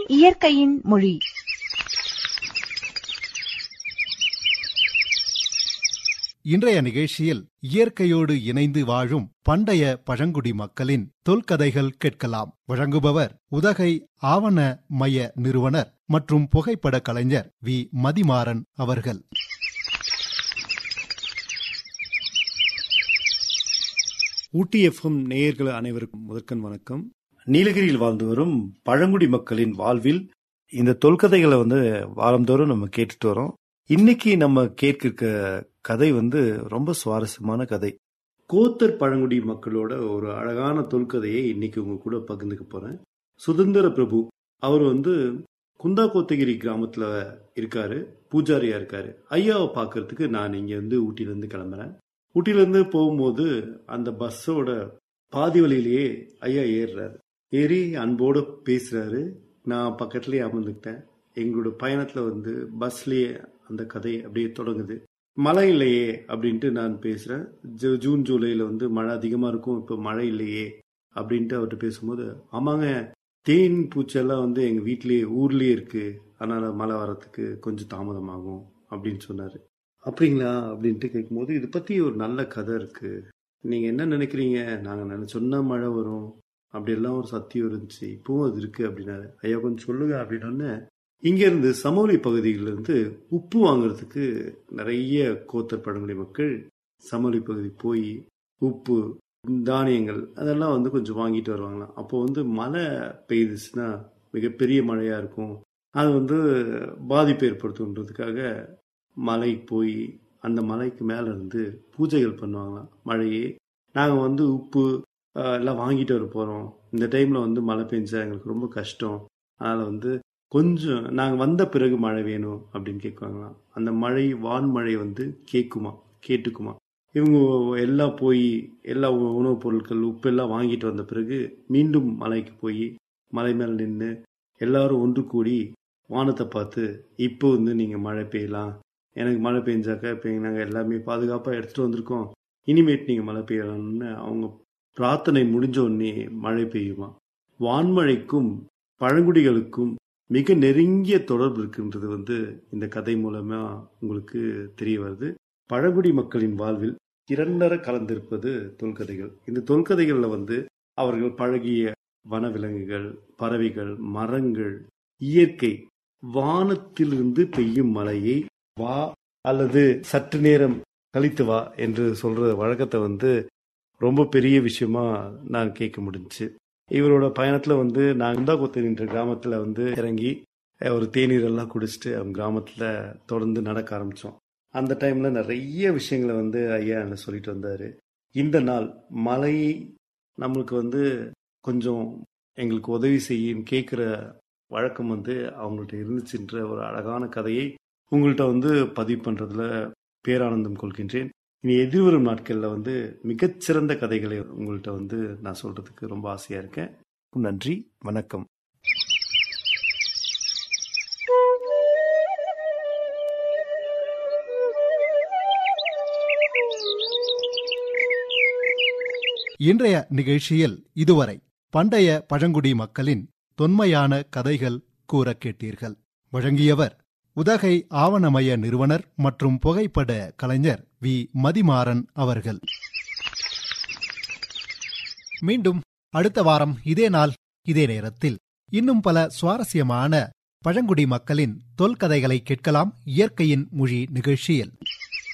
இயற்கையின் மொழி இன்றைய நிகழ்ச்சியில் இயற்கையோடு இணைந்து வாழும் பண்டைய பழங்குடி மக்களின் தொல்கதைகள் கேட்கலாம் வழங்குபவர் உதகை ஆவண மைய நிறுவனர் மற்றும் புகைப்பட கலைஞர் வி மதிமாறன் அவர்கள் ஊட்டி எஃப்எம் நேயர்கள் அனைவருக்கும் முதற்கண் வணக்கம் நீலகிரியில் வாழ்ந்து வரும் பழங்குடி மக்களின் வாழ்வில் இந்த தொல்கதைகளை வந்து வாரந்தோறும் நம்ம கேட்டுட்டு வரோம் இன்னைக்கு நம்ம கேட்க கதை வந்து ரொம்ப சுவாரஸ்யமான கதை கோத்தர் பழங்குடி மக்களோட ஒரு அழகான தொல்கதையை இன்னைக்கு உங்க கூட பகிர்ந்துக்க போறேன் சுதந்திர பிரபு அவர் வந்து குந்தா கோத்தகிரி கிராமத்துல இருக்காரு பூஜாரியா இருக்காரு ஐயாவை பார்க்கறதுக்கு நான் இங்க இருந்து ஊட்டில இருந்து கிளம்புறேன் ஊட்டில இருந்து போகும்போது அந்த பஸ்ஸோட பாதி வழியிலேயே ஐயா ஏறுறாரு ஏறி அன்போடு பேசுறாரு நான் பக்கத்துலயே அமர்ந்துக்கிட்டேன் எங்களோட பயணத்துல வந்து பஸ்லயே அந்த கதை அப்படியே தொடங்குது மழை இல்லையே அப்படின்ட்டு நான் பேசுறேன் ஜூ- ஜூன் ஜூலைல வந்து மழை அதிகமா இருக்கும் இப்போ மழை இல்லையே அப்படின்ட்டு அவர்கிட்ட பேசும்போது ஆமாங்க தேன் பூச்செல்லாம் வந்து எங்க வீட்லயே ஊர்லயே இருக்கு அதனால மழை வரத்துக்கு கொஞ்சம் தாமதமாகும் அப்படின்னு சொன்னாரு அப்படிங்களா அப்படின்ட்டு கேட்கும்போது இதை பத்தி ஒரு நல்ல கதை இருக்கு நீங்க என்ன நினைக்கிறீங்க நாங்க நினைச்ச சொன்ன மழை வரும் அப்படியெல்லாம் ஒரு சத்தியம் இருந்துச்சு இப்பவும் அது இருக்கு அப்படின்னாரு ஐயா கொஞ்சம் சொல்லுங்க அப்படின்னோடனே இங்க இருந்து சமோலி பகுதியில இருந்து உப்பு வாங்குறதுக்கு நிறைய கோத்தர் பழங்குடி மக்கள் சமோலி பகுதி போய் உப்பு தானியங்கள் அதெல்லாம் வந்து கொஞ்சம் வாங்கிட்டு வருவாங்களாம் அப்போ வந்து மழை பெய்துச்சுன்னா மிகப்பெரிய மழையா இருக்கும் அது வந்து பாதிப்பு ஏற்படுத்துன்றதுக்காக மலைக்கு போய் அந்த மலைக்கு மேல இருந்து பூஜைகள் பண்ணுவாங்களாம் மழையே நாங்க வந்து உப்பு ஆஹ், எல்லாம் வாங்கிட்டு வர போறோம் இந்த டைம்ல வந்து மழை பெஞ்சா எங்களுக்கு ரொம்ப கஷ்டம் அதனால வந்து கொஞ்சம் நாங்க வந்த பிறகு மழை வேணும் அப்படின்னு கேட்குவாங்களாம் அந்த மழை வான்மழை வந்து கேட்குமா கேட்டுக்குமா இவங்க எல்லாம் போய் எல்லா உ- உணவுப் பொருட்கள் உப்பு எல்லாம் வாங்கிட்டு வந்த பிறகு மீண்டும் மலைக்கு போய் மலை மேல நின்று எல்லாரும் ஒன்று கூடி வானத்தை பார்த்து இப்போ வந்து நீங்க மழை பெய்யலாம் எனக்கு மழை பெஞ்சாக்க இப்போ நாங்கள் எல்லாமே பாதுகாப்பாக எடுத்துட்டு வந்திருக்கோம் இனிமேட் நீங்க மழை பெய்யலாம்னு அவங்க பிரார்த்தனை முடிஞ்ச உடனே மழை பெய்யுமா வான்மழைக்கும் பழங்குடிகளுக்கும் மிக நெருங்கிய தொடர்பு இருக்கின்றது வந்து இந்த கதை மூலமா உங்களுக்கு தெரிய வருது பழங்குடி மக்களின் வாழ்வில் இரண்டர கலந்திருப்பது தொல்கதைகள் இந்த தொல்கதைகள்ல வந்து அவர்கள் பழகிய வனவிலங்குகள் பறவைகள் மரங்கள் இயற்கை வானத்திலிருந்து பெய்யும் மழையை வா அல்லது சற்று நேரம் கழித்து வா என்று சொல்ற வழக்கத்தை வந்து ரொம்ப பெரிய விஷயமா நான் கேட்க முடிஞ்சுச்சு இவரோட பயணத்துல வந்து நான் குந்தாகோத்தரின்ற கிராமத்துல வந்து இறங்கி அஹ், ஒரு தேநீர் எல்லாம் குடிச்சிட்டு அவங்க கிராமத்துல தொடர்ந்து நடக்க ஆரம்பிச்சோம் அந்த டைம்ல நிறைய விஷயங்களை வந்து ஐயா என்ன சொல்லிட்டு வந்தாரு இந்த நாள் மழை நம்மளுக்கு வந்து கொஞ்சம் எங்களுக்கு உதவி செய்யும் கேட்குற வழக்கம் வந்து அவங்கள்ட்ட இருந்துச்சுன்ற ஒரு அழகான கதையை உங்கள்கிட்ட வந்து பதிவு பண்றதுல பேரானந்தம் கொள்கின்றேன் இனி எதிர்வரும் நாட்கள்ல வந்து மிகச்சிறந்த கதைகளை உங்கள்கிட்ட வந்து நான் சொல்றதுக்கு ரொம்ப ஆசையா இருக்கேன் நன்றி வணக்கம் இன்றைய நிகழ்ச்சியில் இதுவரை பண்டைய பழங்குடி மக்களின் தொன்மையான கதைகள் கூற கேட்டீர்கள் வழங்கியவர் உதகை ஆவணமய நிறுவனர் மற்றும் புகைப்பட கலைஞர் வி மதிமாறன் அவர்கள் மீண்டும் அடுத்த வாரம் இதே நாள் இதே நேரத்தில் இன்னும் பல சுவாரஸ்யமான பழங்குடி மக்களின் தொல்கதைகளை கேட்கலாம் இயற்கையின் மொழி நிகழ்ச்சியில்